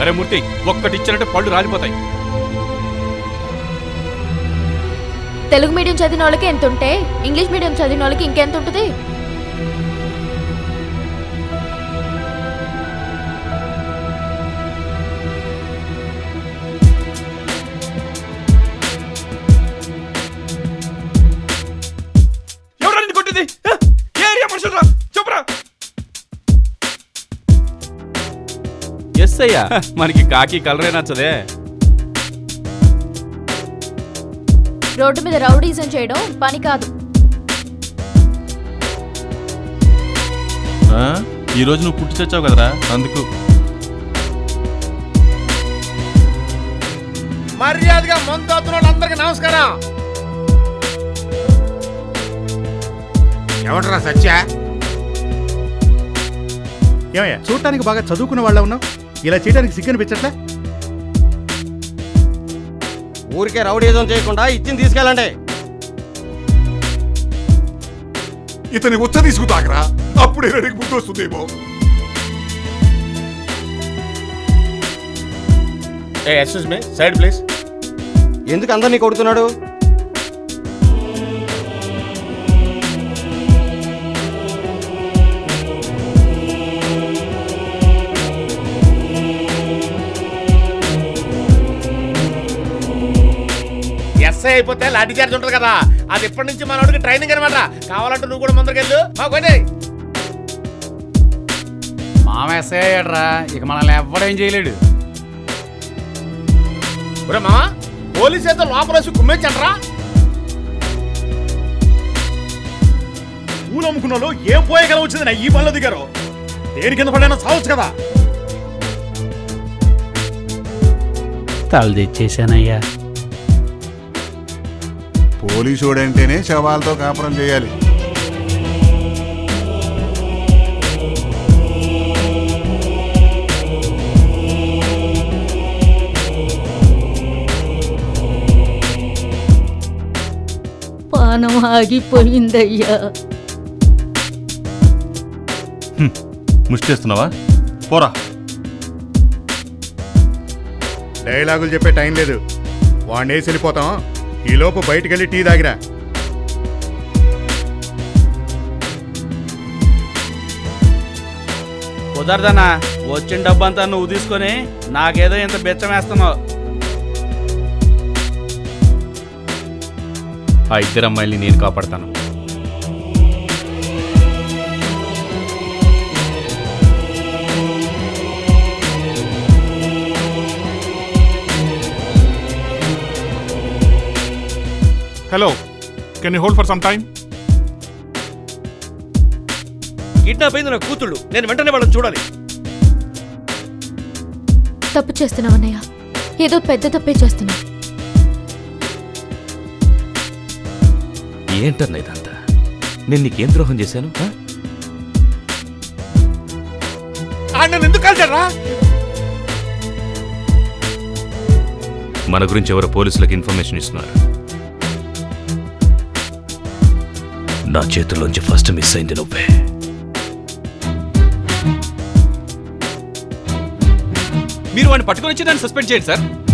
అరే మూర్తి ఒక్కటిచ్చినట్టు పళ్ళు రాలిపోతాయి తెలుగు మీడియం చదివిన వాళ్ళకి ఎంత ఉంటే ఇంగ్లీష్ మీడియం చదివిన వాళ్ళకి ఇంకెంత ఉంటుంది ఎవరా నిన్ను కొట్టింది హ? ఏ ఏరియా మనుషులరా చెప్పురా ఎస్ అయ్యా మనకి కాకి కలరే నచ్చదే రోడ్డు మీద రౌడీజం చేయడం పని కాదు ఆ? ఈ రోజు నువ్వు పుట్టి చచ్చావు కదరా అందుకు మర్యాదగా మందు అవుతున్న అందరికి నమస్కారం ఎవడరా సత్య ఏమయ్యా చూడటానికి బాగా చదువుకున్న వాళ్ళ ఉన్నావు ఇలా చేయడానికి సిగ్గనిపించట్లే ఊరికే రౌడీజం చేయకుండా ఇచ్చింది తీసుకెళ్ళండి ఇతని ఉచ్చ తీసుకుతాకరా అప్పుడే రెడీకి ముందు వస్తుందేమో ఏ ఎక్స్క్యూజ్ మీ సైడ్ ప్లీజ్ ఎందుకు అందరినీ కొడుతున్నాడు ఎస్ఐ అయిపోతే లాఠీ చార్జ్ ఉంటుంది కదా అది ఇప్పటి నుంచి మనోడికి ట్రైనింగ్ అనమాట కావాలంటే నువ్వు కూడా ముందరికెళ్ళు మా కొనే మామ ఎస్ఐ అయ్యాడ్రా ఇక మనల్ని ఎవ్వడేం చేయలేడు ఒరే మామ పోలీస్ అయితే లోపల వచ్చి కుమ్మేచ్చండ్రా పూలు అమ్ముకున్న వాళ్ళు ఏం పోయగల వచ్చింది నా ఈ పనులు దిగారు దేని కింద పడైనా సావచ్చు కదా తల తెచ్చేసానయ్యా పోలీసోడంటేనే శవాలతో కాపురం చేయాలి పానం ఆగిపోయిందయ్యా ముష్టేస్తున్నావా పోరా డైలాగులు చెప్పే టైం లేదు వాడిని వేసి వెళ్ళిపోతాం ఈ లోపు బయటికి వెళ్ళి టీ తాగిరా కుదరదన్నా వచ్చిన డబ్బంతా నువ్వు తీసుకొని నాకేదో ఇంత బెచ్చం వేస్తున్నావు ఆ ఇద్దరు అమ్మాయిల్ని నేను కాపాడతాను hello can you hold for some time kidnap అయింది నా కూతుళ్ళు నేను వెంటనే వాళ్ళని చూడాలి తప్పు చేస్తున్నావన్నయ్య ఏదో పెద్ద తప్పే చేస్తున్నావు ఏంటన్నా ఇదంతా నేను నీకేం ద్రోహం చేశాను ఆ? నన్ను ఎందుకు కలిసాడ్రా మన గురించి ఎవరో పోలీసులకు ఇన్ఫర్మేషన్ ఇస్తున్నారు నా చేతుల్లోంచి ఫస్ట్ మిస్ అయింది నువ్వే మీరు వాడిని పట్టుకొని వచ్చి నన్ను సస్పెండ్ చేయండి సార్